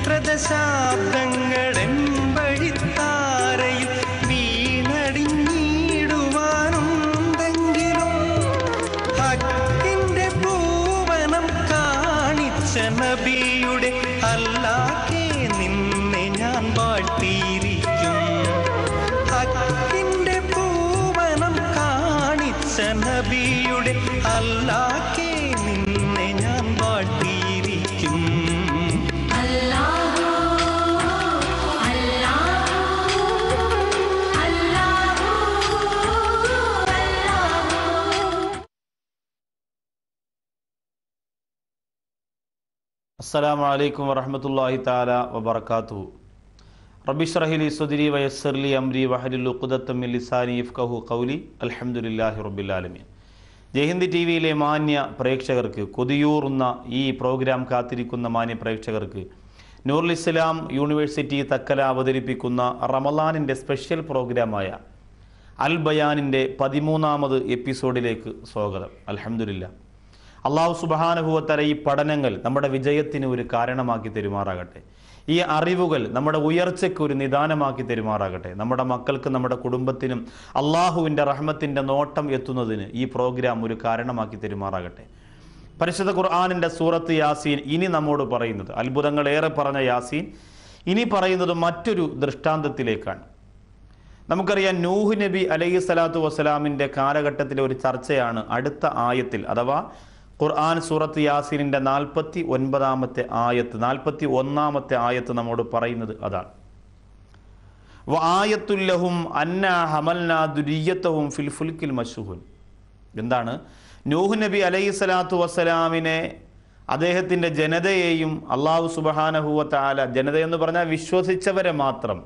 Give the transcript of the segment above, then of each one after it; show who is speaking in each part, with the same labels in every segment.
Speaker 1: ചരിത്രദശാബ്ദങ്ങളെമ്പഴിത്താരയിൽ വീണടിഞ്ഞിടുവാനുണ്ടെങ്കിലും ഹക്കിന്റെ പൂവനം കാണിച്ച നബിയുടെ അല്ലാഹേ നിന്നെ ഞാൻ വാഴ്ത്തിയിരിക്കും ഹക്കിന്റെ പൂവനം കാണിച്ച നബിയുടെ അല്ലാഹേ നിന്നെ ഞാൻ വാഴ്ത്തിയിരിക്കും
Speaker 2: അല്ലാഹു അല്ലാഹു അല്ലാഹു അല്ലാഹു
Speaker 3: അസ്സലാമു അലൈക്കും വറഹ്മത്തുള്ളാഹി തആല വബറകാതുഹു റബ്ബിശ്റഹ് ലി സ്വദ്രി വയസ്സിർ ലി അംരി വഹലുൽ ഉഖ്ദത്തം മിൻ ലിസാനി യഫ്ഖഹു ഖൗലി അൽഹംദുലില്ലാഹി റബ്ബിൽ ആലമീൻ ജയ്ഹിന്ദ് ടി വിയിലെ മാന്യ പ്രേക്ഷകർക്ക് കൊതിയൂറുന്ന ഈ പ്രോഗ്രാം കാത്തിരിക്കുന്ന മാന്യ പ്രേക്ഷകർക്ക് നൂറുൽ ഇസ്ലാം യൂണിവേഴ്സിറ്റി തക്കല അവതരിപ്പിക്കുന്ന റമലാനിൻ്റെ സ്പെഷ്യൽ പ്രോഗ്രാമായ അൽ ബയാനിൻ്റെ പതിമൂന്നാമത് എപ്പിസോഡിലേക്ക് സ്വാഗതം അൽഹംദുലില്ല അള്ളാഹു സുബാനുഭവത്തര ഈ പഠനങ്ങൾ നമ്മുടെ വിജയത്തിന് ഒരു കാരണമാക്കി തെരുമാറാകട്ടെ ഈ അറിവുകൾ നമ്മുടെ ഉയർച്ചയ്ക്ക് ഒരു നിദാനമാക്കി തെരുമാറാകട്ടെ നമ്മുടെ മക്കൾക്ക് നമ്മുടെ കുടുംബത്തിനും അള്ളാഹുവിൻ്റെ റഹ്മത്തിൻ്റെ നോട്ടം എത്തുന്നതിന് ഈ പ്രോഗ്രാം ഒരു കാരണമാക്കി തെരുമാറാകട്ടെ പരിശുദ്ധ ഖുർആാനിൻ്റെ സൂറത്ത് യാസീൻ ഇനി നമ്മോട് പറയുന്നത് അത്ഭുതങ്ങളേറെ പറഞ്ഞ യാസീൻ ഇനി പറയുന്നത് മറ്റൊരു ദൃഷ്ടാന്തത്തിലേക്കാണ് നമുക്കറിയാം നൂഹ് നബി അലൈഹി സ്വലാത്തു വസ്സലാമിൻ്റെ കാലഘട്ടത്തിലെ ഒരു ചർച്ചയാണ് അടുത്ത ആയത്തിൽ അഥവാ ഖുർആൻ സൂറത്ത് യാസീനിൻ്റെ നാൽപ്പത്തി ഒൻപതാമത്തെ ആയത്ത് നാൽപ്പത്തി ഒന്നാമത്തെ ആയത്ത് നമ്മോട് പറയുന്നത് അതാണ് ആയത്തുല്ലഹും അന്ന ഹമൽന ദുരിയത്തവും ഫിൽ ഫുൽക്കിൽ മഷുഹുൻ എന്താണ് നൂഹ് നബി അലൈഹി സ്വലാത്തു വസ്സലാമിനെ അദ്ദേഹത്തിൻ്റെ ജനതയെയും അള്ളാഹു സുബഹാനഹുവ താല ജനത എന്ന് പറഞ്ഞാൽ വിശ്വസിച്ചവരെ മാത്രം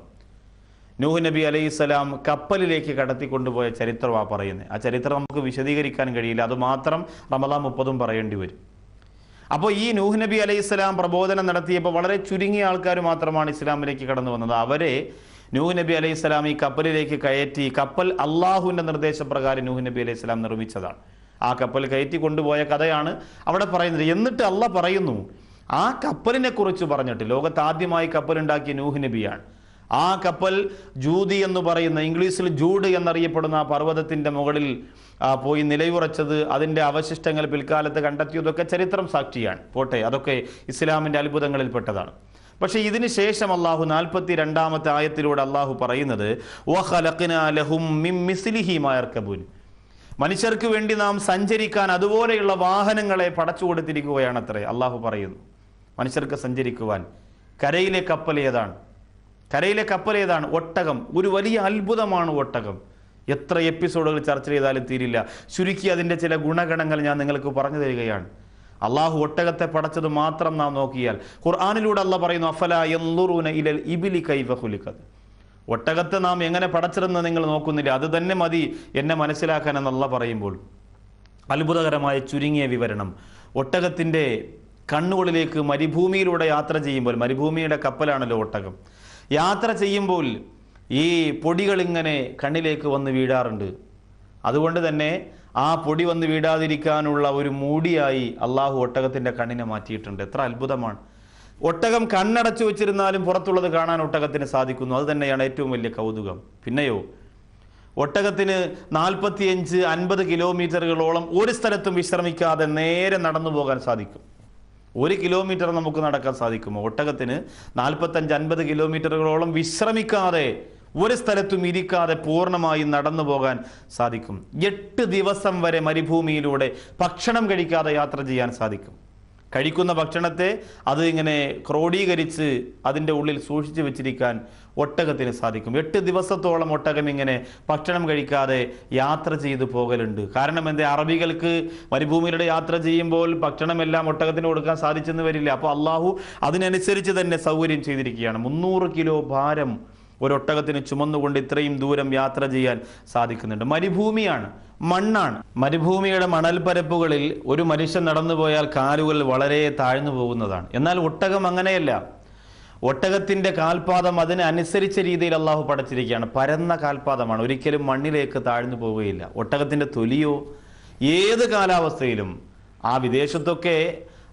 Speaker 3: നൂഹ് നബി അലൈഹി സ്വലാം കപ്പലിലേക്ക് കടത്തിക്കൊണ്ടുപോയ ചരിത്രമാണ് പറയുന്നത് ആ ചരിത്രം നമുക്ക് വിശദീകരിക്കാൻ കഴിയില്ല അത് മാത്രം റമദാൻ മുപ്പതും പറയേണ്ടി വരും അപ്പോൾ ഈ നൂഹ് നബി അലൈഹി സ്വലാം പ്രബോധനം നടത്തിയപ്പോൾ വളരെ ചുരുങ്ങിയ ആൾക്കാർ മാത്രമാണ് ഇസ്ലാമിലേക്ക് കടന്നു വന്നത് അവരെ നൂഹ് നബി അലൈഹി സ്വലാം ഈ കപ്പലിലേക്ക് കയറ്റി കപ്പൽ അള്ളാഹുവിൻ്റെ നിർദ്ദേശപ്രകാരം നൂഹ് നബി അലൈഹി സ്വലാം നിർമ്മിച്ചതാണ് ആ കപ്പൽ കയറ്റി കൊണ്ടുപോയ കഥയാണ് അവിടെ പറയുന്നത് എന്നിട്ട് അല്ല പറയുന്നു ആ കപ്പലിനെ കുറിച്ച് പറഞ്ഞിട്ട് ലോകത്ത് ആദ്യമായി കപ്പലുണ്ടാക്കിയ നൂഹ് നബിയാണ് ആ കപ്പൽ ജൂതി എന്ന് പറയുന്ന ഇംഗ്ലീഷിൽ ജൂഡ് എന്നറിയപ്പെടുന്ന ആ പർവ്വതത്തിൻ്റെ മുകളിൽ ആ, പോയി നിലയുറച്ചത് അതിൻ്റെ അവശിഷ്ടങ്ങൾ പിൽക്കാലത്ത് കണ്ടെത്തിയതൊക്കെ ചരിത്രം സാക്ഷിയാണ് പോട്ടെ അതൊക്കെ ഇസ്ലാമിൻ്റെ അത്ഭുതങ്ങളിൽപ്പെട്ടതാണ് പക്ഷേ ഇതിന് ശേഷം അള്ളാഹു നാൽപ്പത്തി രണ്ടാമത്തെ ആയത്തിലൂടെ അള്ളാഹു പറയുന്നത് "വഖലഖ്നാ ലഹും മിൻ മിസ്ലിഹി മാ യർകബൂൻ." മനുഷ്യർക്ക് വേണ്ടി നാം സഞ്ചരിക്കാൻ അതുപോലെയുള്ള വാഹനങ്ങളെ പടച്ചു കൊടുത്തിരിക്കുകയാണ് അത്രേ അള്ളാഹു പറയുന്നു മനുഷ്യർക്ക് സഞ്ചരിക്കുവാൻ കരയിലെ കപ്പൽ ഏതാണ് കരയിലെ കപ്പൽ ഏതാണ് ഒട്ടകം ഒരു വലിയ അത്ഭുതമാണ് ഒട്ടകം എത്ര എപ്പിസോഡുകൾ ചർച്ച ചെയ്താലും തീരില്ല ചുരുക്കി അതിൻ്റെ ചില ഗുണഗണങ്ങൾ ഞാൻ നിങ്ങൾക്ക് പറഞ്ഞു തരികയാണ് അള്ളാഹു ഒട്ടകത്തെ പടച്ചത് മാത്രം നാം നോക്കിയാൽ ഖുർആാനിലൂടെ അല്ല പറയുന്നു അഫല യൻളുറൂന ഇലൽ ഇബിലി കൈഫ ഖുലിഖത് ഒട്ടകത്തെ നാം എങ്ങനെ പടച്ചതെന്ന് നിങ്ങൾ നോക്കുന്നില്ല അത് തന്നെ മതി എന്നെ മനസ്സിലാക്കാൻ എന്നല്ല പറയുമ്പോൾ അത്ഭുതകരമായ ചുരുങ്ങിയ വിവരണം ഒട്ടകത്തിൻ്റെ കണ്ണുകളിലേക്ക് മരുഭൂമിയിലൂടെ യാത്ര ചെയ്യുമ്പോൾ മരുഭൂമിയുടെ കപ്പലാണല്ലോ ഒട്ടകം യാത്ര ചെയ്യുമ്പോൾ ഈ പൊടികൾ ഇങ്ങനെ കണ്ണിലേക്ക് വന്ന് വീഴാറുണ്ട് അതുകൊണ്ട് തന്നെ ആ പൊടി വന്ന് വീഴാതിരിക്കാനുള്ള ഒരു മൂടിയായി അള്ളാഹു ഒട്ടകത്തിൻ്റെ കണ്ണിനെ മാറ്റിയിട്ടുണ്ട് എത്ര അത്ഭുതമാണ് ഒട്ടകം കണ്ണടച്ചു വെച്ചിരുന്നാലും പുറത്തുള്ളത് കാണാൻ ഒട്ടകത്തിന് സാധിക്കുന്നു അത് തന്നെയാണ് ഏറ്റവും വലിയ കൗതുകം പിന്നെയോ ഒട്ടകത്തിന് നാൽപ്പത്തിയഞ്ച് അൻപത് കിലോമീറ്ററുകളോളം ഒരു സ്ഥലത്തും വിശ്രമിക്കാതെ നേരെ നടന്നു പോകാൻ സാധിക്കും ഒരു കിലോമീറ്റർ നമുക്ക് നടക്കാൻ സാധിക്കുമോ ഒട്ടകത്തിന് നാൽപ്പത്തഞ്ച് അൻപത് കിലോമീറ്ററുകളോളം വിശ്രമിക്കാതെ ഒരു സ്ഥലത്തും ഇരിക്കാതെ പൂർണ്ണമായും നടന്നു പോകാൻ സാധിക്കും എട്ട് ദിവസം വരെ മരുഭൂമിയിലൂടെ ഭക്ഷണം കഴിക്കാതെ യാത്ര ചെയ്യാൻ സാധിക്കും കഴിക്കുന്ന ഭക്ഷണത്തെ അത് ഇങ്ങനെ ക്രോഡീകരിച്ച് അതിൻ്റെ ഉള്ളിൽ സൂക്ഷിച്ചു വെച്ചിരിക്കാൻ ഒട്ടകത്തിന് സാധിക്കും എട്ട് ദിവസത്തോളം ഒട്ടകം ഇങ്ങനെ ഭക്ഷണം കഴിക്കാതെ യാത്ര ചെയ്തു പോകലുണ്ട് കാരണം എന്താ അറബികൾക്ക് മരുഭൂമിയിലൂടെ യാത്ര ചെയ്യുമ്പോൾ ഭക്ഷണമെല്ലാം ഒട്ടകത്തിന് കൊടുക്കാൻ സാധിച്ചെന്ന് വരില്ല അപ്പോൾ അള്ളാഹു അതിനനുസരിച്ച് തന്നെ സൗകര്യം ചെയ്തിരിക്കുകയാണ് മുന്നൂറ് കിലോ ഭാരം ഒരൊട്ടകത്തിന് ചുമന്നുകൊണ്ട് ഇത്രയും ദൂരം യാത്ര ചെയ്യാൻ സാധിക്കുന്നുണ്ട് മരുഭൂമിയാണ് മണ്ണാണ് മരുഭൂമിയുടെ മണൽപ്പരപ്പുകളിൽ ഒരു മനുഷ്യൻ നടന്നു പോയാൽ കാലുകൾ വളരെ താഴ്ന്നു പോകുന്നതാണ് എന്നാൽ ഒട്ടകം അങ്ങനെയല്ല ഒട്ടകത്തിന്റെ കാൽപാദം അതിനനുസരിച്ച രീതിയിൽ അള്ളാഹു പടച്ചിരിക്കുകയാണ് പരന്ന കാൽപാദമാണ് ഒരിക്കലും മണ്ണിലേക്ക് താഴ്ന്നു പോവുകയില്ല ഒട്ടകത്തിന്റെ തൊലിയോ ഏത് കാലാവസ്ഥയിലും ആ വിദേശത്തൊക്കെ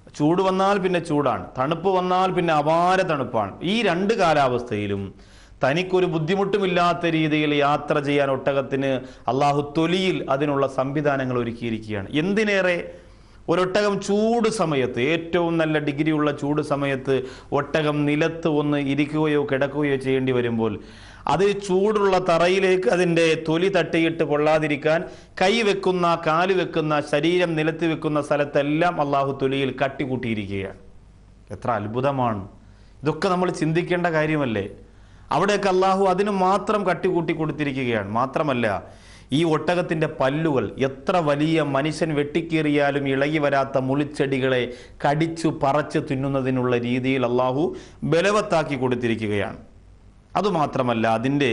Speaker 3: ചൂട് വന്നാൽ പിന്നെ ചൂടാണ് തണുപ്പ് വന്നാൽ പിന്നെ അപാര തണുപ്പാണ് ഈ രണ്ട് കാലാവസ്ഥയിലും തനിക്കൊരു ബുദ്ധിമുട്ടുമില്ലാത്ത രീതിയിൽ യാത്ര ചെയ്യാൻ ഒട്ടകത്തിന് അള്ളാഹു തൊലിയിൽ അതിനുള്ള സംവിധാനങ്ങൾ ഒരുക്കിയിരിക്കുകയാണ് എന്തിനേറെ ഒരൊട്ടകം ചൂട് സമയത്ത് ഏറ്റവും നല്ല ഡിഗ്രിയുള്ള ചൂട് സമയത്ത് ഒട്ടകം നിലത്ത് ഒന്ന് ഇരിക്കുകയോ കിടക്കുകയോ ചെയ്യേണ്ടി വരുമ്പോൾ അത് ചൂടുള്ള തറയിലേക്ക് അതിൻ്റെ തൊലി തട്ടിയിട്ട് കൊള്ളാതിരിക്കാൻ കൈ വെക്കുന്ന കാല് വെക്കുന്ന ശരീരം നിലത്ത് വെക്കുന്ന സ്ഥലത്തെല്ലാം അള്ളാഹു തൊലിയിൽ കട്ടിക്കൂട്ടിയിരിക്കുകയാണ് എത്ര അത്ഭുതമാണ് ഇതൊക്കെ നമ്മൾ ചിന്തിക്കേണ്ട കാര്യമല്ലേ അവിടെയൊക്കെ അള്ളാഹു അതിന് മാത്രം കട്ടിക്കൂട്ടി കൊടുത്തിരിക്കുകയാണ് മാത്രമല്ല ഈ ഒട്ടകത്തിൻ്റെ പല്ലുകൾ എത്ര വലിയ മനുഷ്യൻ വെട്ടിക്കേറിയാലും ഇളകി വരാത്ത മുളിച്ചെടികളെ കടിച്ചു പറച്ച് തിന്നുന്നതിനുള്ള രീതിയിൽ അള്ളാഹു ബലവത്താക്കി കൊടുത്തിരിക്കുകയാണ് അതുമാത്രമല്ല അതിൻ്റെ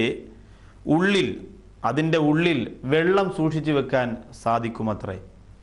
Speaker 3: ഉള്ളിൽ അതിൻ്റെ ഉള്ളിൽ വെള്ളം സൂക്ഷിച്ചു വെക്കാൻ സാധിക്കുമത്രേ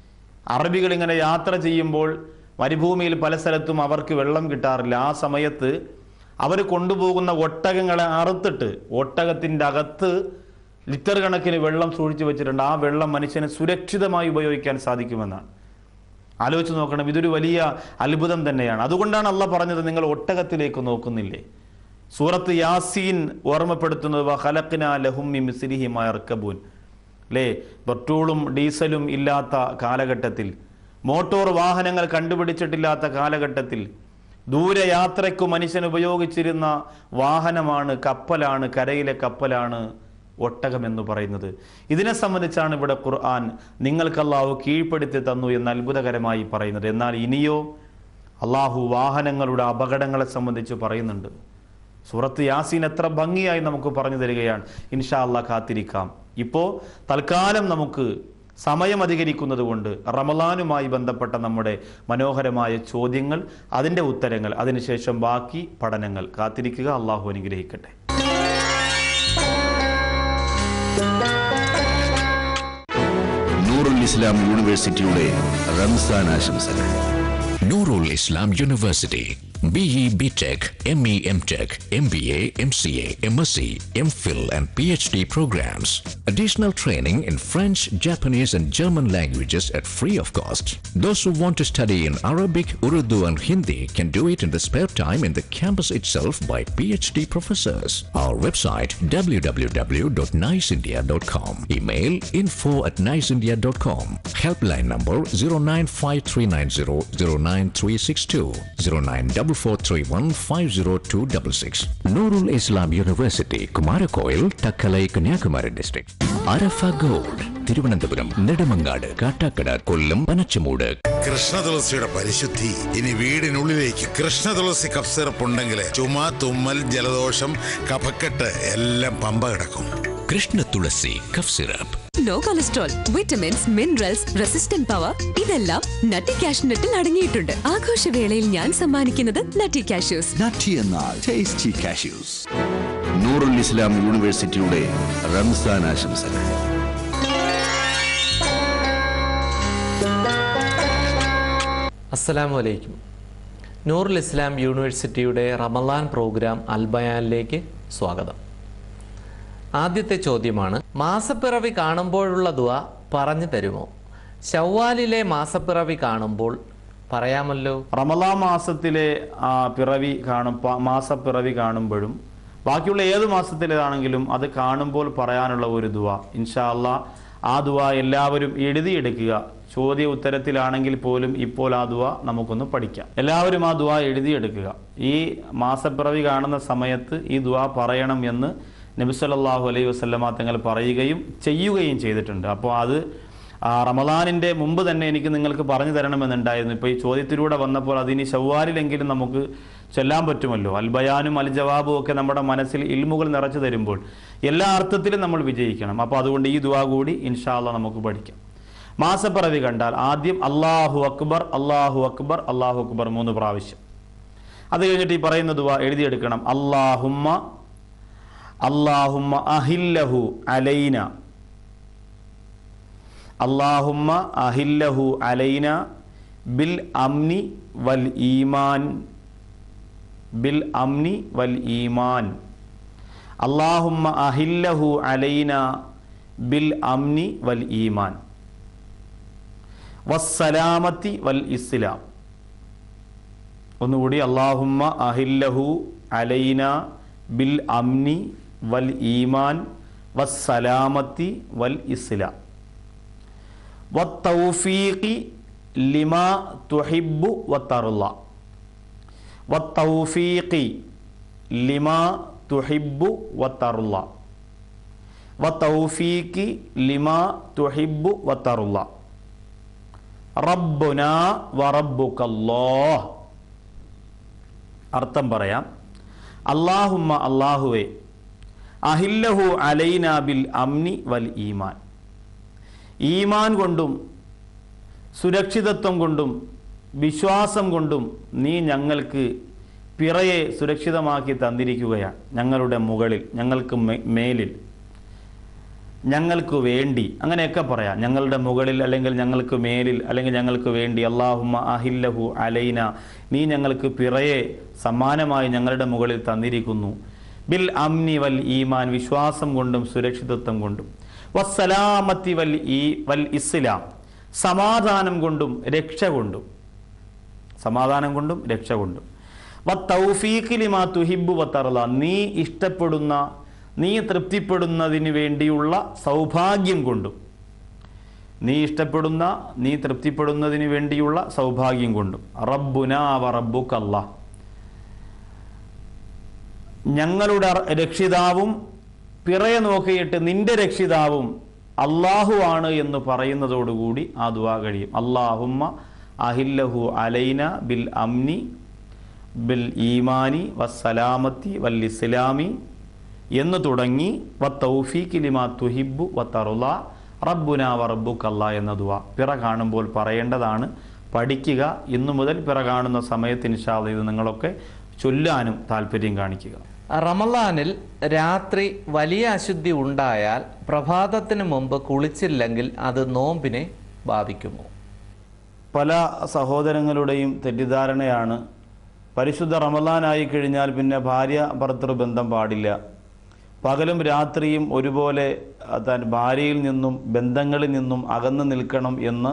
Speaker 3: അറബികൾ ഇങ്ങനെ യാത്ര ചെയ്യുമ്പോൾ മരുഭൂമിയിൽ പല സ്ഥലത്തും അവർക്ക് വെള്ളം കിട്ടാറില്ല ആ സമയത്ത് അവർ കൊണ്ടുപോകുന്ന ഒട്ടകങ്ങളെ അറുത്തിട്ട് ഒട്ടകത്തിൻ്റെ അകത്ത് ലിറ്റർ കണക്കിന് വെള്ളം സൂക്ഷിച്ചു വെച്ചിട്ടുണ്ട് ആ വെള്ളം മനുഷ്യന് സുരക്ഷിതമായി ഉപയോഗിക്കാൻ സാധിക്കുമെന്നാണ് ആലോചിച്ച് നോക്കണം ഇതൊരു വലിയ അത്ഭുതം തന്നെയാണ് അതുകൊണ്ടാണ് അള്ള പറഞ്ഞത് നിങ്ങൾ ഒട്ടകത്തിലേക്ക് നോക്കുന്നില്ലേ സൂറത്ത് യാസീൻ ഓർമ്മപ്പെടുത്തുന്നത് ഹലക്കിന ലഹുമ്മി മിസിരിഹിമായ ഇർക്കബൂൻ അല്ലേ പെട്രോളും ഡീസലും ഇല്ലാത്ത കാലഘട്ടത്തിൽ മോട്ടോർ വാഹനങ്ങൾ കണ്ടുപിടിച്ചിട്ടില്ലാത്ത കാലഘട്ടത്തിൽ ദൂരയാത്രയ്ക്ക് മനുഷ്യൻ ഉപയോഗിച്ചിരുന്ന വാഹനമാണ് കപ്പലാണ് കരയിലെ കപ്പലാണ് ഒട്ടകം എന്ന് പറയുന്നത് ഇതിനെ സംബന്ധിച്ചാണ് ഇവിടെ ഖുർആൻ നിങ്ങൾക്ക് അള്ളാഹു കീഴ്പ്പെടുത്തി തന്നു എന്ന് അത്ഭുതകരമായി പറയുന്നത് എന്നാൽ ഇനിയോ അള്ളാഹു വാഹനങ്ങളുടെ അപകടങ്ങളെ സംബന്ധിച്ച് പറയുന്നുണ്ട് സൂറത്ത് യാസീൻ എത്ര ഭംഗിയായി നമുക്ക് പറഞ്ഞു തരികയാണ് ഇൻഷാ അള്ളാ കാത്തിരിക്കാം ഇപ്പോൾ തൽക്കാലം നമുക്ക് സമയം അധികരിക്കുന്നത് കൊണ്ട് റമലാനുമായി ബന്ധപ്പെട്ട നമ്മുടെ മനോഹരമായ ചോദ്യങ്ങൾ അതിൻ്റെ ഉത്തരങ്ങൾ അതിനുശേഷം ബാക്കി പഠനങ്ങൾ കാത്തിരിക്കുക അള്ളാഹു അനുഗ്രഹിക്കട്ടെ
Speaker 4: നൂറുൽ ഇസ്ലാം യൂണിവേഴ്സിറ്റിയുടെ റംസാൻ ആശംസകൾ
Speaker 5: Nurul Islam University. BE BTech, ME MTech, MBA, MCA, MSc, MPhil, and PhD programs. Additional training in French, Japanese, and German languages at free of cost. Those who want to study in Arabic, Urdu, and Hindi can do it in the spare time in the campus itself by PhD professors. Our website www.niceindia.com. Email info at niceindia.com. Helpline number 09539009362 094315026. Nurul Islam University, Kumarakoil, Takkalai, Kanyakumari District. Arafa Gold, Thiruvananthapuram Nedumangad Kattakada Kollam Panachamoodu
Speaker 6: Krishna തുളസിയുടെ പരിശുദ്ധി ഇനി വീടിനുള്ളിലേക്ക് Krishna Tulasi cough syrup ഉണ്ടെങ്കിൽ ചുമ തുമ്മൽ ജലദോഷം കഫക്കെട്ട് എല്ലാം പമ്പ കിടക്കും
Speaker 5: Krishna Tulasi cough syrup
Speaker 7: low cholesterol vitamins minerals resistant power ഇതെല്ലാം നട്ടി കാഷ്നട്ടിൽ അടങ്ങിയിട്ടുണ്ട് ആഘോഷവേളയിൽ ഞാൻ സമ്മാനിക്കുന്നത് നട്ടി കാഷ്യൂസ്
Speaker 4: നട്ടി എന്നാൽ ടേസ്റ്റി കാഷ്യൂസ് നൂറുൽ ഇസ്ലാം യൂണിവേഴ്സിറ്റിയുടെ റംസാൻ ആശംസകൾ
Speaker 8: അസ്സലാമു അലൈക്കും നൂറുൽ ഇസ്ലാം യൂണിവേഴ്സിറ്റിയുടെ റമലാൻ പ്രോഗ്രാം അൽബയാനിലേക്ക് സ്വാഗതം ആദ്യത്തെ ചോദ്യമാണ് മാസപ്പിറവി കാണുമ്പോഴുള്ള ദുവ പറഞ്ഞു തരുമോ ഷവ്വാലിലെ മാസപ്പിറവി കാണുമ്പോൾ പറയാമല്ലോ
Speaker 3: റമലാ മാസത്തിലെ ആ പിറവി കാണും പ- മാസപ്പിറവി കാണുമ്പോഴും ബാക്കിയുള്ള ഏത് മാസത്തിലേതാണെങ്കിലും അത് കാണുമ്പോൾ പറയാനുള്ള ഒരു ദുവ ഇൻഷാ അല്ലാ ആ ദുവ എല്ലാവരും എഴുതിയെടുക്കുക ചോദ്യ ഉത്തരത്തിലാണെങ്കിൽ പോലും ഇപ്പോൾ ആ ദുവ നമുക്കൊന്ന് പഠിക്കാം എല്ലാവരും ആ ദുവ എഴുതിയെടുക്കുക ഈ മാസപ്പിറവി കാണുന്ന സമയത്ത് ഈ ദുവ പറയണം എന്ന് നബിസല്ലാഹു അലൈഹി വസ്ലമ തങ്ങൾ പറയുകയും ചെയ്യുകയും ചെയ്തിട്ടുണ്ട് അപ്പോൾ അത് ആ റമദാനിൻ്റെ മുമ്പ് തന്നെ എനിക്ക് നിങ്ങൾക്ക് പറഞ്ഞു തരണമെന്നുണ്ടായിരുന്നു ഇപ്പോൾ ഈ ചോദ്യത്തിലൂടെ വന്നപ്പോൾ അതിനി ശവ്വാലിലെങ്കിലും നമുക്ക് ചൊല്ലാൻ പറ്റുമല്ലോ അൽ ബയാനും അൽ ജവാബും ഒക്കെ നമ്മുടെ മനസ്സിൽ ഇൽമുകൾ നിറച്ചു തരുമ്പോൾ എല്ലാ അർത്ഥത്തിലും നമ്മൾ വിജയിക്കണം അപ്പോൾ അതുകൊണ്ട് ഈ ദുവാ കൂടി ഇൻഷാല്ല നമുക്ക് പഠിക്കാം മാസപ്പിറവി കണ്ടാൽ ആദ്യം അള്ളാഹു അക്ബർ അള്ളാഹു അക്ബർ അള്ളാഹു അക്ബർ മൂന്ന് പ്രാവശ്യം അത് കഴിഞ്ഞിട്ട് ഈ പറയുന്ന ദുവാ എഴുതിയെടുക്കണം അള്ളാഹുമ്മ അള്ളാഹുമ്മ അഹില്ലഹു അലൈന അള്ളാഹുമ്മ അഹില്ലഹു അലൈന ബിൽ അംനി വൽ ഈമാൻ ബിൽ അംനി വൽ ഈമാൻ അള്ളാഹുമ്മ അഹില്ലഹു അലൈന ബിൽ അംനി വൽ ഈമാൻ വസ്സലാമത്തി വൽ ഇസ്ലാം ഒന്നുകൂടി അള്ളാഹുമ്മ അഹില്ലഹു അലൈന ബിൽ അംനി വൽ ഈമാൻ വസ്സലാമത്തി വൽ ഇസ്ലാം വത്തൗഫീഖി ലിമാ തുഹിബ്ബു വത്തറുള്ള വത്തൗഫീഖി ലിമാ തുഹിബ്ബു വത്തറുള്ള വത്തൗഫീഖി ലിമാ തുഹിബ്ബു വത്തറുള്ള റബ്ബുന വറബ്ബുക്കല്ലാഹ് അർത്ഥം പറയാം അള്ളാഹുമ്മ അള്ളാഹുവെ അഹില്ലഹു അലൈന ബിൽ അംനി വൽ ഈമാൻ ഈമാൻ കൊണ്ടും സുരക്ഷിതത്വം കൊണ്ടും വിശ്വാസം കൊണ്ടും നീ ഞങ്ങൾക്ക് പിറയെ സുരക്ഷിതമാക്കി തന്നിരിക്കുകയാണ് ഞങ്ങളുടെ മുകളിൽ ഞങ്ങൾക്ക് മേ- മേലിൽ ഞങ്ങൾക്ക് വേണ്ടി അങ്ങനെയൊക്കെ പറയാം ഞങ്ങളുടെ മുകളിൽ അല്ലെങ്കിൽ ഞങ്ങൾക്ക് മേലിൽ അല്ലെങ്കിൽ ഞങ്ങൾക്ക് വേണ്ടി അള്ളാഹുമ്മ അഹില്ലഹു അലൈന നീ ഞങ്ങൾക്ക് പിറയെ സമ്മാനമായി ഞങ്ങളുടെ മുകളിൽ തന്നിരിക്കുന്നു ബിൽ അംനി വൽ ഈമാൻ വിശ്വാസം കൊണ്ടും സുരക്ഷിതത്വം കൊണ്ടും വസ്സലാമത്തി വൽ ഈ വൽ ഇസ്ലാം സമാധാനം കൊണ്ടും രക്ഷ കൊണ്ടും സമാധാനം കൊണ്ടും രക്ഷ കൊണ്ടും വത്തൗഫീഖിലിമാ തുഹിബു വത്തറല നീ ഇഷ്ടപ്പെടുന്ന നീ തൃപ്തിപ്പെടുന്നതിന് വേണ്ടിയുള്ള സൗഭാഗ്യം കൊണ്ടും നീ ഇഷ്ടപ്പെടുന്ന നീ തൃപ്തിപ്പെടുന്നതിന് വേണ്ടിയുള്ള സൗഭാഗ്യം കൊണ്ടും റബ്ബുന വ റബ്ബുക്കല്ല ഞങ്ങളുടെ രക്ഷിതാവും പിറയെ നോക്കിയിട്ട് നിന്റെ രക്ഷിതാവും അള്ളാഹു ആണ് എന്ന് പറയുന്നതോടുകൂടി ആ ദുവാ കഴിയും അള്ളാഹുമ്മ അഹില്ലഹു അലൈന ബിൽ അംനി ബിൽ ഈമാനി വസ്സലാമത്തി വൽ ഇസ്ലാമി എന്ന് തുടങ്ങി വ തൗഫീഖ് ലിമാ തുഹിബു വ തറുല റബ്ബുന വ റബ്ബുക്കല്ല എന്ന ദുവ പിറ കാണുമ്പോൾ പറയേണ്ടതാണ് പഠിക്കുക ഇന്നു മുതൽ പിറ കാണുന്ന സമയത്ത് ഇൻഷാല്ല ഇത് നിങ്ങളൊക്കെ ചൊല്ലാനും താല്പര്യം കാണിക്കുക
Speaker 8: റമലാനിൽ രാത്രി വലിയ അശുദ്ധി ഉണ്ടായാൽ പ്രഭാതത്തിന് മുമ്പ് കുളിച്ചില്ലെങ്കിൽ അത് നോമ്പിനെ ബാധിക്കുമോ
Speaker 3: പല സഹോദരങ്ങളുടെയും തെറ്റിദ്ധാരണയാണ് പരിശുദ്ധ റമലാനായി കഴിഞ്ഞാൽ പിന്നെ ഭാര്യ ഭർത്തൃ ബന്ധം പാടില്ല പകലും രാത്രിയും ഒരുപോലെ ആ, താൻ ഭാര്യയിൽ നിന്നും ബന്ധങ്ങളിൽ നിന്നും അകന്നു നിൽക്കണം എന്ന്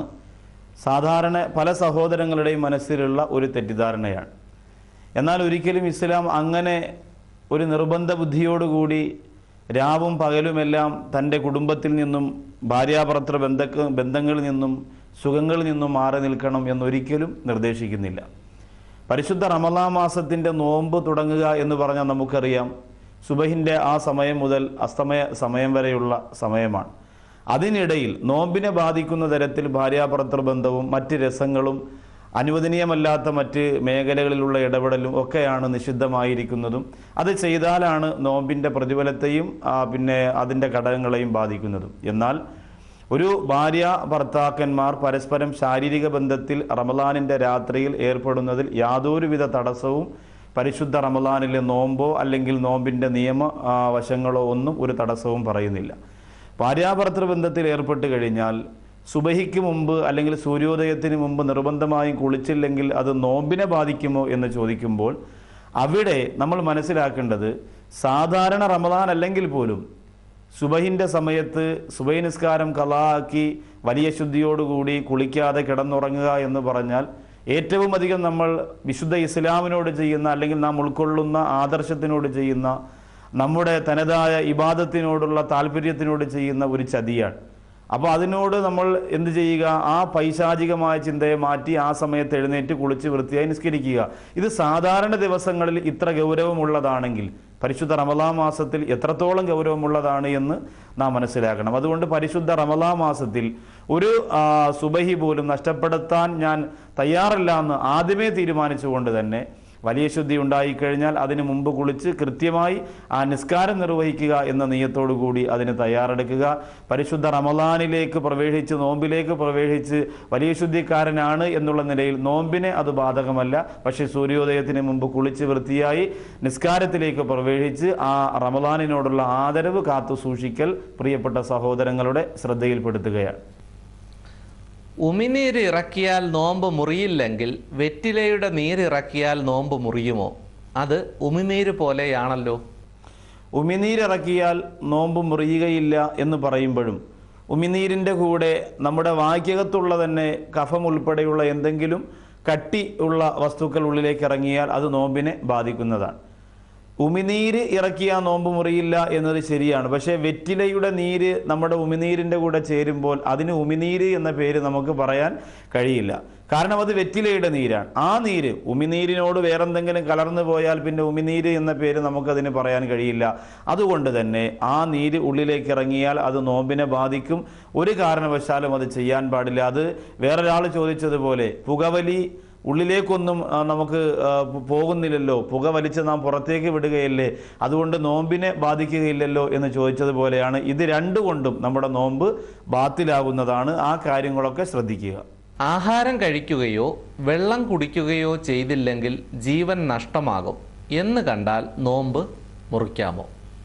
Speaker 3: സാധാരണ പല സഹോദരങ്ങളുടെയും മനസ്സിലുള്ള ഒരു തെറ്റിദ്ധാരണയാണ് എന്നാൽ ഒരിക്കലും ഇസ്ലാം അങ്ങനെ ഒരു നിർബന്ധ ബുദ്ധിയോടുകൂടി രാവും പകലുമെല്ലാം തൻ്റെ കുടുംബത്തിൽ നിന്നും ഭാര്യാഭർത്തൃ ബന്ധ ബന്ധങ്ങളിൽ നിന്നും സുഖങ്ങളിൽ നിന്നും മാറി നിൽക്കണം എന്നൊരിക്കലും നിർദ്ദേശിക്കുന്നില്ല പരിശുദ്ധ റമലാ മാസത്തിൻ്റെ നോമ്പ് തുടങ്ങുക എന്ന് പറഞ്ഞാൽ നമുക്കറിയാം സുബഹിൻ്റെ ആ സമയം മുതൽ അസ്തമയ സമയം വരെയുള്ള സമയമാണ് അതിനിടയിൽ നോമ്പിനെ ബാധിക്കുന്ന തരത്തിൽ ഭാര്യാഭർത്തൃ ബന്ധവും മറ്റ് രസങ്ങളും അനുവദനീയമല്ലാത്ത മറ്റ് മേഖലകളിലുള്ള ഇടപെടലും ഒക്കെയാണ് നിഷിദ്ധമായിരിക്കുന്നതും അത് ചെയ്താലാണ് നോമ്പിൻ്റെ പ്രതിഫലത്തെയും ആ, പിന്നെ അതിൻ്റെ ഘടകങ്ങളെയും ബാധിക്കുന്നതും എന്നാൽ ഒരു ഭാര്യ ഭർത്താക്കന്മാർ പരസ്പരം ശാരീരിക ബന്ധത്തിൽ റമലാനിൻ്റെ രാത്രിയിൽ ഏർപ്പെടുന്നതിൽ യാതൊരുവിധ തടസ്സവും പരിശുദ്ധ റമലാനിലെ നോമ്പോ അല്ലെങ്കിൽ നോമ്പിൻ്റെ നിയമ ആ, വശങ്ങളോ ഒന്നും ഒരു തടസ്സവും പറയുന്നില്ല ഭാര്യാഭർത്തൃ ബന്ധത്തിൽ ഏർപ്പെട്ട് കഴിഞ്ഞാൽ സുബഹിക്ക് മുമ്പ് അല്ലെങ്കിൽ സൂര്യോദയത്തിന് മുമ്പ് നിർബന്ധമായും കുളിച്ചില്ലെങ്കിൽ അത് നോമ്പിനെ ബാധിക്കുമോ എന്ന് ചോദിക്കുമ്പോൾ അവിടെ നമ്മൾ മനസ്സിലാക്കേണ്ടത് സാധാരണ റമദാൻ അല്ലെങ്കിൽ പോലും സുബഹിൻ്റെ സമയത്ത് സുബൈ നിസ്കാരം കലാക്കി വലിയ ശുദ്ധിയോടുകൂടി കുളിക്കാതെ കിടന്നുറങ്ങുക എന്ന് പറഞ്ഞാൽ ഏറ്റവും അധികം നമ്മൾ വിശുദ്ധ ഇസ്ലാമിനോട് ചെയ്യുന്ന അല്ലെങ്കിൽ നാം ഉൾക്കൊള്ളുന്ന ആദർശത്തിനോട് ചെയ്യുന്ന നമ്മുടെ തനതായ ഇബാദത്തിനോടുള്ള താല്പര്യത്തിനോട് ചെയ്യുന്ന ഒരു ചതിയാണ് അപ്പോൾ അതിനോട് നമ്മൾ എന്ത് ചെയ്യുക ആ പൈശാചികമായ ചിന്തയെ മാറ്റി ആ സമയത്ത് എഴുന്നേറ്റ് കുളിച്ച് വൃത്തിയായി നിസ്കരിക്കുക ഇത് സാധാരണ ദിവസങ്ങളിൽ ഇത്ര ഗൗരവമുള്ളതാണെങ്കിൽ പരിശുദ്ധ റമലാ മാസത്തിൽ എത്രത്തോളം ഗൗരവമുള്ളതാണ് എന്ന് നാം മനസ്സിലാക്കണം അതുകൊണ്ട് പരിശുദ്ധ റമലാ മാസത്തിൽ ഒരു ആ, സുബഹി പോലും നഷ്ടപ്പെടുത്താൻ ഞാൻ തയ്യാറല്ല എന്ന് ആദ്യമേ തീരുമാനിച്ചുകൊണ്ട് തന്നെ വലിയ ശുദ്ധി ഉണ്ടായിക്കഴിഞ്ഞാൽ അതിന് മുമ്പ് കുളിച്ച് കൃത്യമായി ആ നിസ്കാരം നിർവഹിക്കുക എന്ന നിയത്തോടു കൂടി അതിന് തയ്യാറെടുക്കുക പരിശുദ്ധ റമലാനിലേക്ക് പ്രവേശിച്ച് നോമ്പിലേക്ക് പ്രവേശിച്ച് വലിയ ശുദ്ധിക്കാരനാണ് എന്നുള്ള നിലയിൽ നോമ്പിനെ അത് ബാധകമല്ല പക്ഷേ സൂര്യോദയത്തിന് മുമ്പ് കുളിച്ച് വൃത്തിയായി നിസ്കാരത്തിലേക്ക് പ്രവേശിച്ച് ആ റമലാനിനോടുള്ള ആദരവ് കാത്തു സൂക്ഷിക്കൽ പ്രിയപ്പെട്ട സഹോദരങ്ങളുടെ ശ്രദ്ധയിൽപ്പെടുത്തുകയാണ്
Speaker 8: ഉമിനീര് ഇറക്കിയാൽ നോമ്പ് മുറിയില്ലെങ്കിൽ വെറ്റിലയുടെ നീരിറക്കിയാൽ നോമ്പ് മുറിയുമോ അത് ഉമിനീര് പോലെയാണല്ലോ
Speaker 3: ഉമിനീരിറക്കിയാൽ നോമ്പ് മുറിയുകയില്ല എന്ന് പറയുമ്പോഴും ഉമിനീരിൻ്റെ കൂടെ നമ്മുടെ വാക്യകത്തുള്ള തന്നെ കഫം ഉൾപ്പെടെയുള്ള എന്തെങ്കിലും കട്ടി ഉള്ള വസ്തുക്കൾ ഉള്ളിലേക്ക് ഇറങ്ങിയാൽ അത് നോമ്പിനെ ബാധിക്കുന്നതാണ് ഉമിനീര് ഇറക്കിയ നോമ്പ് മുറിയില്ല എന്നത് ശരിയാണ് പക്ഷേ വെറ്റിലയുടെ നീര് നമ്മുടെ ഉമിനീരിൻ്റെ കൂടെ ചേരുമ്പോൾ അതിന് ഉമിനീര് എന്ന പേര് നമുക്ക് പറയാൻ കഴിയില്ല കാരണം അത് വെറ്റിലയുടെ നീരാണ് ആ നീര് ഉമിനീരിനോട് വേറെന്തെങ്കിലും കലർന്നു പോയാൽ പിന്നെ ഉമിനീര് എന്ന പേര് നമുക്കതിന് പറയാൻ കഴിയില്ല അതുകൊണ്ട് തന്നെ ആ നീര് ഉള്ളിലേക്ക് ഇറങ്ങിയാൽ അത് നോമ്പിനെ ബാധിക്കും ഒരു കാരണവശാലും അത് ചെയ്യാൻ പാടില്ല അത് വേറൊരാൾ ചോദിച്ചതുപോലെ പുകവലി ഉള്ളിലേക്കൊന്നും ആ, നമുക്ക് ആ, പ് പോകുന്നില്ലല്ലോ പുക വലിച്ച് നാം പുറത്തേക്ക് വിടുകയല്ലേ അതുകൊണ്ട് നോമ്പിനെ ബാധിക്കുകയില്ലല്ലോ എന്ന് ചോദിച്ചതുപോലെയാണ് ഇത് രണ്ടുകൊണ്ടും നമ്മുടെ നോമ്പ് ബാത്തിലാകുന്നതാണ് ആ കാര്യങ്ങളൊക്കെ ശ്രദ്ധിക്കുക
Speaker 8: ആഹാരം കഴിക്കുകയോ വെള്ളം കുടിക്കുകയോ ചെയ്തില്ലെങ്കിൽ ജീവൻ നഷ്ടമാകും എന്ന് കണ്ടാൽ നോമ്പ് മുറിക്കാമോ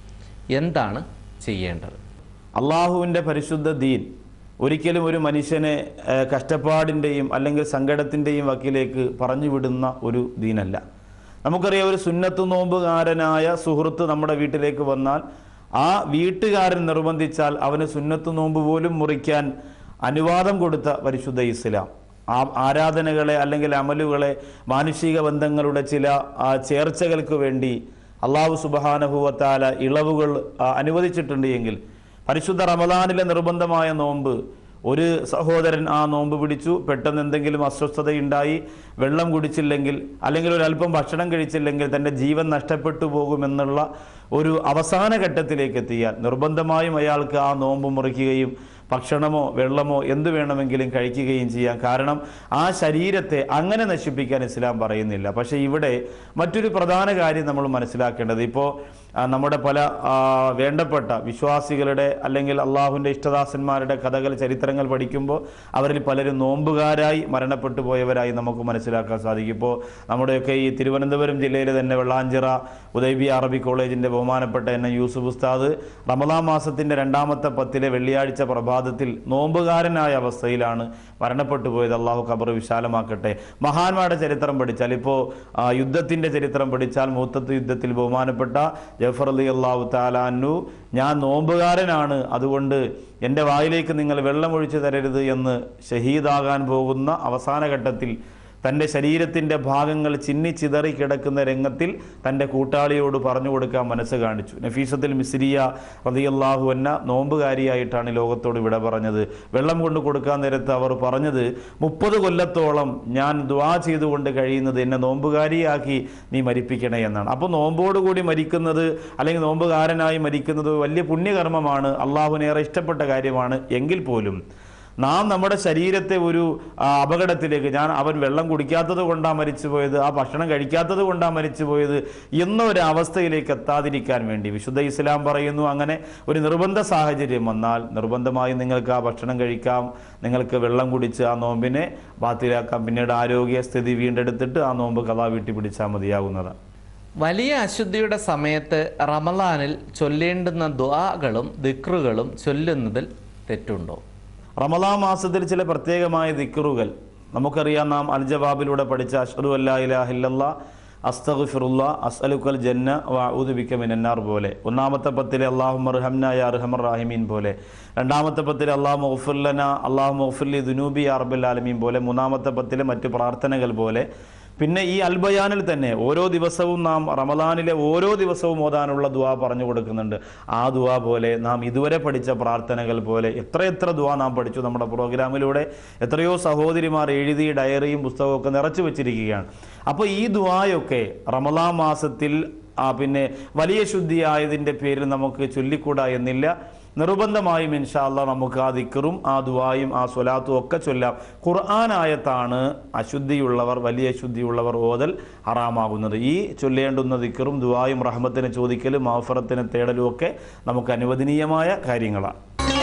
Speaker 8: എന്താണ് ചെയ്യേണ്ടത്
Speaker 3: അള്ളാഹുവിൻ്റെ പരിശുദ്ധ ദീൻ ഒരിക്കലും ഒരു മനുഷ്യനെ ഏഹ്, കഷ്ടപ്പാടിൻ്റെയും അല്ലെങ്കിൽ സങ്കടത്തിൻ്റെയും വക്കിലേക്ക് പറഞ്ഞു വിടുന്ന ഒരു ദീനല്ല നമുക്കറിയാം ഒരു സുന്നത്ത് നോമ്പുകാരനായ സുഹൃത്ത് നമ്മുടെ വീട്ടിലേക്ക് വന്നാൽ ആ വീട്ടുകാരൻ നിർബന്ധിച്ചാൽ അവന് സുന്നത്ത് നോമ്പ് പോലും മുറിക്കാൻ അനുവാദം കൊടുത്ത പരിശുദ്ധ ഇസ്ലാം ആ ആരാധനകളെ അല്ലെങ്കിൽ അമലുകളെ മാനുഷിക ബന്ധങ്ങളുടെ ചില ആ, ചേർച്ചകൾക്ക് വേണ്ടി അള്ളാഹു സുബഹാനഹുവത്താല ഇളവുകൾ ആ, അനുവദിച്ചിട്ടുണ്ട് എങ്കിൽ പരിശുദ്ധ റമദാനിലെ നിർബന്ധമായ നോമ്പ് ഒരു സഹോദരൻ ആ നോമ്പ് പിടിച്ചു പെട്ടെന്ന് എന്തെങ്കിലും അസ്വസ്ഥതയുണ്ടായി വെള്ളം കുടിച്ചില്ലെങ്കിൽ അല്ലെങ്കിൽ ഒരു അല്പം ഭക്ഷണം കഴിച്ചില്ലെങ്കിൽ തൻ്റെ ജീവൻ നഷ്ടപ്പെട്ടു പോകുമെന്നുള്ള ഒരു അവസാന ഘട്ടത്തിലേക്ക് എത്തിയാൽ നിർബന്ധമായും അയാൾക്ക് ആ നോമ്പ് മുറിക്കുകയും ഭക്ഷണമോ വെള്ളമോ എന്ത് വേണമെങ്കിലും കഴിക്കുകയും ചെയ്യാം കാരണം ആ ശരീരത്തെ അങ്ങനെ നശിപ്പിക്കാൻ ഇസ്ലാം പറയുന്നില്ല പക്ഷേ ഇവിടെ മറ്റൊരു പ്രധാന കാര്യം നമ്മൾ മനസ്സിലാക്കേണ്ടത് ഇപ്പോൾ ആ, നമ്മുടെ പല ആ, വേണ്ടപ്പെട്ട വിശ്വാസികളുടെ അല്ലെങ്കിൽ അള്ളാഹുവിൻ്റെ ഇഷ്ടദാസന്മാരുടെ കഥകൾ ചരിത്രങ്ങൾ പഠിക്കുമ്പോൾ അവരിൽ പലരും നോമ്പുകാരായി മരണപ്പെട്ടു പോയവരായി നമുക്ക് മനസ്സിലാക്കാൻ സാധിക്കും ഇപ്പോൾ നമ്മുടെയൊക്കെ ഈ തിരുവനന്തപുരം ജില്ലയിലെ തന്നെ വെള്ളാഞ്ചിറ ഉദൈബി അറബി കോളേജിൻ്റെ ബഹുമാനപ്പെട്ട എന്നെ യൂസുഫ് ഉസ്താദ് റമദാൻ മാസത്തിൻ്റെ രണ്ടാമത്തെ പത്തിലെ വെള്ളിയാഴ്ച പ്രഭാതത്തിൽ നോമ്പുകാരനായ അവസ്ഥയിലാണ് മരണപ്പെട്ടു പോയത് അള്ളാഹു ഖബർ വിശാലമാക്കട്ടെ മഹാന്മാരുടെ ചരിത്രം പഠിച്ചാൽ ഇപ്പോൾ യുദ്ധത്തിൻ്റെ ചരിത്രം പഠിച്ചാൽ മൂത്തത്ത് യുദ്ധത്തിൽ ബഹുമാനപ്പെട്ട ജഫർ അലി അള്ളാഹു താലാനു ഞാൻ നോമ്പുകാരനാണ് അതുകൊണ്ട് എൻ്റെ വായിലേക്ക് നിങ്ങൾ വെള്ളമൊഴിച്ചു തരരുത് എന്ന് ഷഹീദാകാൻ പോകുന്ന അവസാന ഘട്ടത്തിൽ തൻ്റെ ശരീരത്തിൻ്റെ ഭാഗങ്ങൾ ചിന്നി ചിതറി കിടക്കുന്ന രംഗത്തിൽ തൻ്റെ കൂട്ടാളിയോട് പറഞ്ഞു കൊടുക്കാൻ മനസ്സ് കാണിച്ചു നഫീസത്തിൽ മിസ്രിയ റതിയല്ലാഹു എന്ന നോമ്പുകാരിയായിട്ടാണ് ലോകത്തോട് വിട പറഞ്ഞത് വെള്ളം കൊണ്ട് കൊടുക്കാൻ നേരത്ത് അവർ പറഞ്ഞത് മുപ്പത് കൊല്ലത്തോളം ഞാൻ ദ്വാ ചെയ്തുകൊണ്ട് കഴിയുന്നത് എന്നെ നോമ്പുകാരിയാക്കി നീ മരിപ്പിക്കണേ എന്നാണ് അപ്പോൾ നോമ്പോടുകൂടി മരിക്കുന്നത് അല്ലെങ്കിൽ നോമ്പുകാരനായി മരിക്കുന്നത് വലിയ പുണ്യകർമ്മമാണ് അള്ളാഹുനേറെ ഇഷ്ടപ്പെട്ട കാര്യമാണ് എങ്കിൽ പോലും നാം നമ്മുടെ ശരീരത്തെ ഒരു ആ, അപകടത്തിലേക്ക് ഞാൻ അവൻ വെള്ളം കുടിക്കാത്തത് കൊണ്ടാണ് മരിച്ചുപോയത് ആ ഭക്ഷണം കഴിക്കാത്തത് കൊണ്ടാണ് മരിച്ചുപോയത് എന്ന ഒരു അവസ്ഥയിലേക്ക് എത്താതിരിക്കാൻ വേണ്ടി വിശുദ്ധ ഇസ്ലാം പറയുന്നു അങ്ങനെ ഒരു നിർബന്ധ സാഹചര്യം വന്നാൽ നിർബന്ധമായും നിങ്ങൾക്ക് ആ ഭക്ഷണം കഴിക്കാം നിങ്ങൾക്ക് വെള്ളം കുടിച്ച് ആ നോമ്പിനെ ബാത്തിലാക്കാം പിന്നീട് ആരോഗ്യസ്ഥിതി വീണ്ടെടുത്തിട്ട് ആ നോമ്പ് കഥാ വീട്ടി പിടിച്ചാൽ മതിയാകുന്നതാണ്
Speaker 8: വലിയ അശുദ്ധിയുടെ സമയത്ത് റമലാനിൽ ചൊല്ലേണ്ടുന്ന ദ്വാകളും ദിക്റുകളും ചൊല്ലുന്നതിൽ തെറ്റുണ്ടോ
Speaker 3: റമദാ മാസത്തിൽ ചില പ്രത്യേകമായ ദിക്കറുകൾ നമുക്കറിയാം നാം അൽ ജവാബിലൂടെ പഠിച്ച അഷ്ഹദു അല്ലാ ഇലാഹ ഇല്ലല്ലാ അസ്തഗ്ഫിറുല്ല അസ്അലുക്കൽ ജന്ന വഅഊദു ബിക മിനന്നാർ പോലെ ഒന്നാമത്തെ പത്തിലെ അല്ലാഹു മർഹംന യാ അർഹമർ റാഹിമീൻ പോലെ രണ്ടാമത്തെ പത്തിലെ അല്ലാഹു മഗ്ഫിർ ലനാ അല്ലാഹു മഗ്ഫിർ ലി ദുനൂബി യാ റബ്ബൽ ആലമീൻ പോലെ മൂന്നാമത്തെ പത്തിലെ മറ്റു പ്രാർത്ഥനകൾ പോലെ പിന്നെ ഈ അൽബയാനിൽ തന്നെ ഓരോ ദിവസവും നാം റമദാനിലെ ഓരോ ദിവസവും ഓതാനുള്ള ദുവാ പറഞ്ഞു കൊടുക്കുന്നുണ്ട് ആ ദുവാ പോലെ നാം ഇതുവരെ പഠിച്ച പ്രാർത്ഥനകൾ പോലെ എത്രയെത്ര ദുവാ നാം പഠിച്ചു നമ്മുടെ പ്രോഗ്രാമിലൂടെ എത്രയോ സഹോദരിമാർ എഴുതി ഡയറിയും പുസ്തകവും ഒക്കെ നിറച്ചു വെച്ചിരിക്കുകയാണ് അപ്പോൾ ഈ ദുവായൊക്കെ റമദാൻ മാസത്തിൽ ആ പിന്നെ വലിയ ശുദ്ധിയായതിൻ്റെ പേരിൽ നമുക്ക് ചൊല്ലിക്കൂടാ എന്നില്ല നിർബന്ധമായും ഇൻഷാല്ല നമുക്ക് ആ ദിക്കറും ആ ദുവായും ആ സ്വലാത്തും ഒക്കെ ചൊല്ലാം ഖുർആനായത്താണ് അശുദ്ധിയുള്ളവർ വലിയ ശുദ്ധിയുള്ളവർ ഓതൽ ഹറാമാകുന്നത് ഈ ചൊല്ലേണ്ടുന്ന ദിക്കറും ദുവായും റഹ്മത്തിന് ചോദിക്കലും മാഫറത്തിന് തേടലും ഒക്കെ നമുക്ക് അനുവദനീയമായ കാര്യങ്ങളാണ്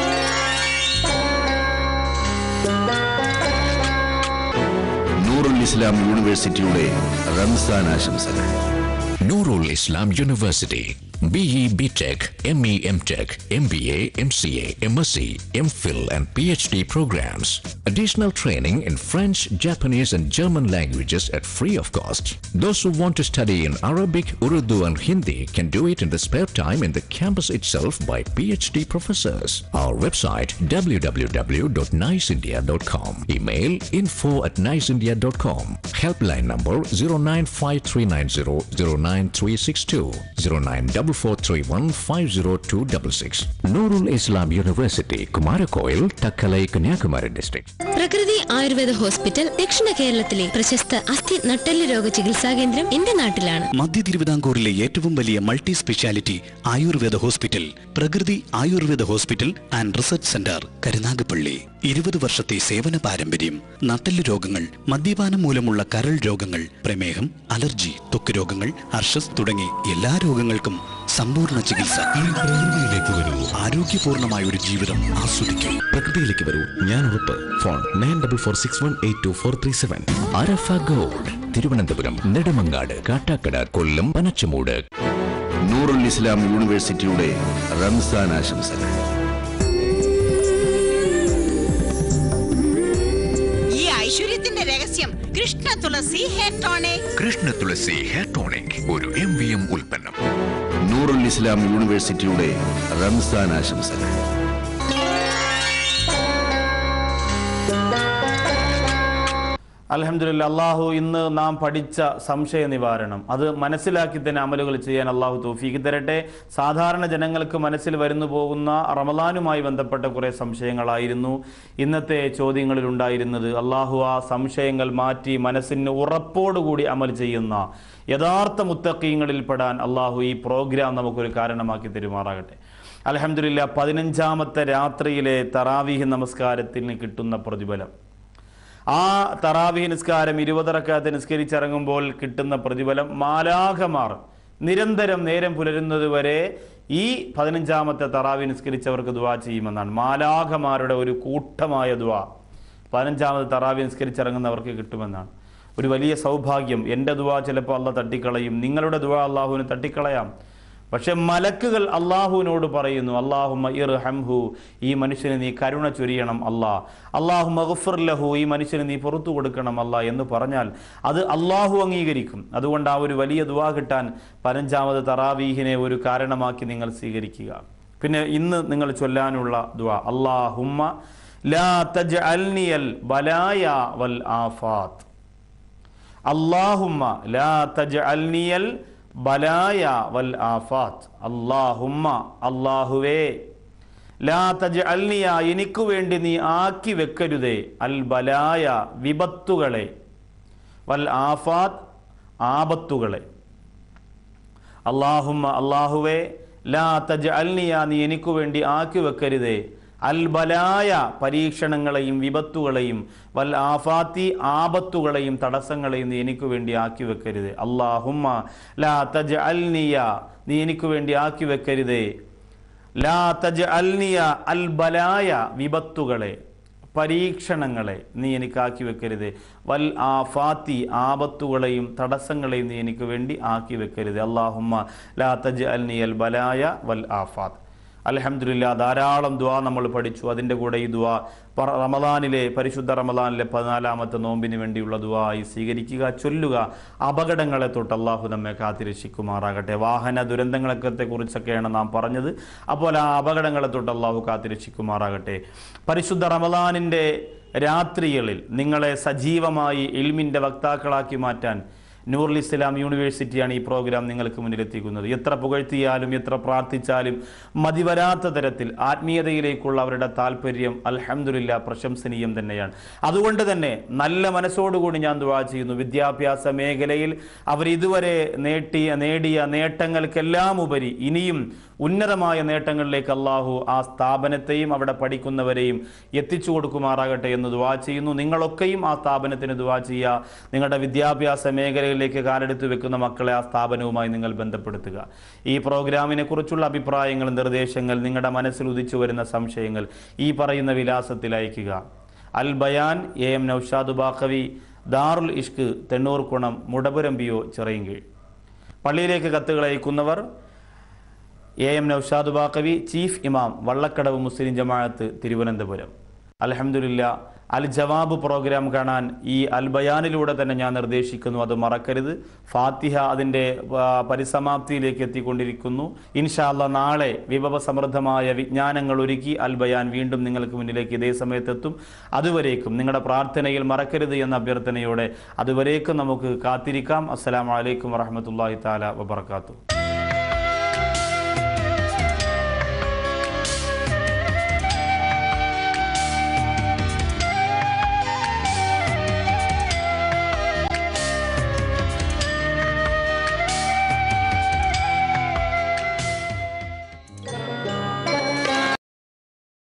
Speaker 4: നൂറുൽ ഇസ്ലാം യൂണിവേഴ്സിറ്റിയുടെ റംസാൻ ആശംസകൾ
Speaker 5: Nurul Islam University, BE BTech, ME MTech, MBA, MCA, MSc, MPhil, and PhD programs. Additional training in French, Japanese, and German languages at free of cost. Those who want to study in Arabic, Urdu, and Hindi can do it in the spare time in the campus itself by PhD professors. Our website www.niceindia.com. Email info at niceindia.com. Helpline number 095390 09431502266. Nurul Islam University, Kumarakoil, Takkalai, Kanyakumari district.
Speaker 9: പ്രകൃതി Ayurveda hospital ദക്ഷിണ കേരളത്തിലെ പ്രശസ്ത അസ്ഥി നട്ടെല്ല് രോഗ ചികിത്സാ കേന്ദ്രം എന്റെ നാട്ടിലാണ്
Speaker 10: മധ്യ തിരുവിതാംകൂറിലെ ഏറ്റവും വലിയ multi speciality Ayurveda hospital Prakruthi Ayurveda hospital and research centre Karunagappally ഇരുപത് വർഷത്തെ സേവന പാരമ്പര്യം നട്ടെല്ല് രോഗങ്ങൾ മദ്യപാനം മൂലമുള്ള കരൾ രോഗങ്ങൾ പ്രമേഹം അലർജി ത്വക്ക് രോഗങ്ങൾ അർഷസ് തുടങ്ങി എല്ലാ രോഗങ്ങൾക്കും സമ്പൂർണ്ണ ചികിത്സ
Speaker 11: പ്രകൃതിയിലേക്ക് വരൂ
Speaker 10: ആരോഗ്യപൂർണമായ ഒരു ജീവിതം ആസ്വദിക്കൂ
Speaker 11: പ്രകൃതിയിലേക്ക് വരൂ ഞാൻ ഉറപ്പ് phone nine double four six one eight two four three seven
Speaker 5: Arafa gold Thiruvananthapuram Nedumangad Kattakada Kollam Panachamoodu
Speaker 4: Noorul Islam യൂണിവേഴ്സിറ്റിയുടെ റംസാൻ ആശംസകൾ
Speaker 12: ഈ ഐശ്വര്യത്തിന്റെ രഹസ്യം Krishna Tulasi hair tonic
Speaker 5: Krishna Tulasi hair tonic ഒരു എം വി എം ഉൽപ്പന്നം
Speaker 4: നൂറുൽ ഇസ്ലാം യൂണിവേഴ്സിറ്റിയുടെ റംസാൻ ആശംസകൾ
Speaker 3: അലഹമില്ല അള്ളാഹു ഇന്ന് നാം പഠിച്ച സംശയ നിവാരണം അത് മനസ്സിലാക്കി തന്നെ അമലുകൾ ചെയ്യാൻ അള്ളാഹു തൗഫീക്ക് തരട്ടെ സാധാരണ ജനങ്ങൾക്ക് മനസ്സിൽ വരുന്നു പോകുന്ന റമദാനുമായി ബന്ധപ്പെട്ട കുറേ സംശയങ്ങളായിരുന്നു ഇന്നത്തെ ചോദ്യങ്ങളിൽ ഉണ്ടായിരുന്നത് അള്ളാഹു ആ സംശയങ്ങൾ മാറ്റി മനസ്സിന് ഉറപ്പോടുകൂടി അമൽ ചെയ്യുന്ന യഥാർത്ഥ മുത്തക്കീങ്ങളിൽ പെടാൻ അള്ളാഹു ഈ പ്രോഗ്രാം നമുക്കൊരു കാരണമാക്കി തരുമാറാകട്ടെ അലഹമില്ല പതിനഞ്ചാമത്തെ രാത്രിയിലെ തറാവീഹ് നമസ്കാരത്തിന് കിട്ടുന്ന പ്രതിഫലം ആ തറാവീഹ് നിസ്കാരം ഇരുപതറക്കാത്ത് നിസ്കരിച്ചിറങ്ങുമ്പോൾ കിട്ടുന്ന പ്രതിഫലം മാലാഖമാർ നിരന്തരം നേരം പുലരുന്നത് വരെ ഈ പതിനഞ്ചാമത്തെ തറാവി നിസ്കരിച്ചവർക്ക് ദുവാ ചെയ്യുമെന്നാണ് മാലാഖമാരുടെ ഒരു കൂട്ടമായ ദുവാ പതിനഞ്ചാമത് തറാവി നിസ്കരിച്ചിറങ്ങുന്നവർക്ക് കിട്ടുമെന്നാണ് ഒരു വലിയ സൗഭാഗ്യം എൻ്റെ ദുവാ ചിലപ്പോൾ അല്ല തട്ടിക്കളയും നിങ്ങളുടെ ദുവാ അള്ളാഹുവിന് തട്ടിക്കളയാം പക്ഷെ മലക്കുകൾ അള്ളാഹുവിനോട് പറയുന്നു അള്ളാഹു ഇർഹംഹു ഈ മനുഷ്യന് നീ കരുണ ചൊരിയണം അല്ലാ അള്ളാഹു മഹഫുർ ലഹു ഈ മനുഷ്യന് നീ പുറത്തു കൊടുക്കണം അല്ല എന്ന് പറഞ്ഞാൽ അത് അള്ളാഹു അംഗീകരിക്കും അതുകൊണ്ട് ആ ഒരു വലിയ ദുവാ കിട്ടാൻ പതിനഞ്ചാമത് തറാവീഹിനെ ഒരു കാരണമാക്കി നിങ്ങൾ സ്വീകരിക്കുക പിന്നെ ഇന്ന് നിങ്ങൾ ചൊല്ലാനുള്ള ദുവാ അള്ളാഹുമ്മ ലാ തജ് അൽനിയൽ ബലായ വൽ ആഫാത്ത് അള്ളാഹുമ്മ ലാ തജ് അൽനിയൽ ബലായ വൽ ആഫാത്ത് അള്ളാഹുമ്മ അള്ളാഹുവേ ലാ തജ് അൽനിയ എനിക്ക് വേണ്ടി നീ ആക്കി വെക്കരുതേ അൽ ബലായ വിപത്തുകളെ വൽ ആഫാത്ത് ആപത്തുകളെ അള്ളാഹുമ്മ അള്ളാഹുവേ ലാ തജ് അൽനിയ നീ എനിക്ക് വേണ്ടി ആക്കി വെക്കരുതേ അൽ ബലായ പരീക്ഷണങ്ങളെയും വിപത്തുകളെയും വൽ ആഫാത്തി ആപത്തുകളെയും തടസ്സങ്ങളെയും നീ എനിക്ക് വേണ്ടി ആക്കി വെക്കരുത് അള്ളാഹുമ്മ ലാ തജ് അൽനിയ നീ എനിക്ക് വേണ്ടി ആക്കി വെക്കരുതേ ലാ തജ് അൽനിയ അൽ ബലായ വിപത്തുകളെ പരീക്ഷണങ്ങളെ നീ എനിക്കാക്കി വെക്കരുത് വൽ ആഫാത്തി ആപത്തുകളെയും തടസ്സങ്ങളെയും നീ എനിക്ക് വേണ്ടി ആക്കി വെക്കരുത് അള്ളാഹുമ്മ ലാ തജ് അൽനി അൽ ബലായ വൽ ആഫാത്ത് അലഹമില്ല ധാരാളം ദുവാ നമ്മൾ പഠിച്ചു അതിൻ്റെ കൂടെ ഈ ദുവാ പ- റമദാനിലെ പരിശുദ്ധ റമദാനിലെ പതിനാലാമത്തെ നോമ്പിന് വേണ്ടിയുള്ള ദുവായി സ്വീകരിക്കുക ചൊല്ലുക അപകടങ്ങളെ തൊട്ട് അള്ളാഹു നമ്മെ കാത്തിരക്ഷിക്കുമാറാകട്ടെ വാഹന ദുരന്തങ്ങളൊക്കെ കുറിച്ചൊക്കെയാണ് നാം പറഞ്ഞത് അപ്പോൾ ആ അപകടങ്ങളെ തൊട്ട് അള്ളാഹു കാത്തിരക്ഷിക്കുമാറാകട്ടെ പരിശുദ്ധ റമദാനിൻ്റെ രാത്രികളിൽ നിങ്ങളെ സജീവമായി ഇൽമിൻ്റെ വക്താക്കളാക്കി മാറ്റാൻ നൂറുൽ ഇസ്ലാം യൂണിവേഴ്സിറ്റിയാണ് ഈ പ്രോഗ്രാം നിങ്ങൾക്ക് മുന്നിലെത്തിക്കുന്നത് എത്ര പുകഴ്ത്തിയാലും എത്ര പ്രാർത്ഥിച്ചാലും മതിവരാത്ത തരത്തിൽ ആത്മീയതയിലേക്കുള്ള അവരുടെ താല്പര്യം അൽഹംദുലില്ല പ്രശംസനീയം തന്നെയാണ് അതുകൊണ്ട് തന്നെ നല്ല മനസ്സോടുകൂടി ഞാൻ ദുവാ ചെയ്യുന്നു വിദ്യാഭ്യാസ മേഖലയിൽ അവർ ഇതുവരെ നേട്ടിയ നേടിയ നേട്ടങ്ങൾക്കെല്ലാം ഉപരി ഇനിയും ഉന്നതമായ നേട്ടങ്ങളിലേക്ക് അള്ളാഹു ആ സ്ഥാപനത്തെയും അവിടെ പഠിക്കുന്നവരെയും എത്തിച്ചു കൊടുക്കുമാറാകട്ടെ എന്ന് ദുവാ ചെയ്യുന്നു നിങ്ങളൊക്കെയും ആ സ്ഥാപനത്തിന് ദുവാ ചെയ്യുക നിങ്ങളുടെ വിദ്യാഭ്യാസ മേഖലയിലേക്ക് കാലെടുത്ത് വെക്കുന്ന മക്കളെ ആ സ്ഥാപനവുമായി നിങ്ങൾ ബന്ധപ്പെടുത്തുക ഈ പ്രോഗ്രാമിനെ കുറിച്ചുള്ള അഭിപ്രായങ്ങൾ നിർദ്ദേശങ്ങൾ നിങ്ങളുടെ മനസ്സിൽ ഉദിച്ചു വരുന്ന സംശയങ്ങൾ ഈ പറയുന്ന വിലാസത്തിൽ അയക്കുക Al Bayan A M Noushad Baqavi Darul Ishq Thennoorkkonam Mudapuram P O Chirayinkeezhu പള്ളിയിലേക്ക് കത്തുകൾ അയക്കുന്നവർ A M Noushad Baqavi chief ഇമാം വള്ളക്കടവ് മുസ്ലിം ജമാഅത്ത് തിരുവനന്തപുരം അലഹമുല്ല അൽ ജവാബ് പ്രോഗ്രാം കാണാൻ ഈ അൽ ബയാനിലൂടെ തന്നെ ഞാൻ നിർദ്ദേശിക്കുന്നു അത് മറക്കരുത് ഫാത്തിഹ അതിൻ്റെ ആ, പരിസമാപ്തിയിലേക്ക് എത്തിക്കൊണ്ടിരിക്കുന്നു ഇൻഷാല്ല നാളെ വിഭവസമൃദ്ധമായ വിജ്ഞാനങ്ങൾ ഒരുക്കി അൽ ബയാൻ വീണ്ടും നിങ്ങൾക്ക് മുന്നിലേക്ക് ഇതേ സമയത്തെത്തും അതുവരേക്കും നിങ്ങളുടെ പ്രാർത്ഥനയിൽ മറക്കരുത് എന്ന അഭ്യർത്ഥനയോടെ അതുവരേക്കും നമുക്ക് കാത്തിരിക്കാം അസ്സലാമലൈക്കും വറഹമത്തല്ലാഹി താല വബർക്കാത്തു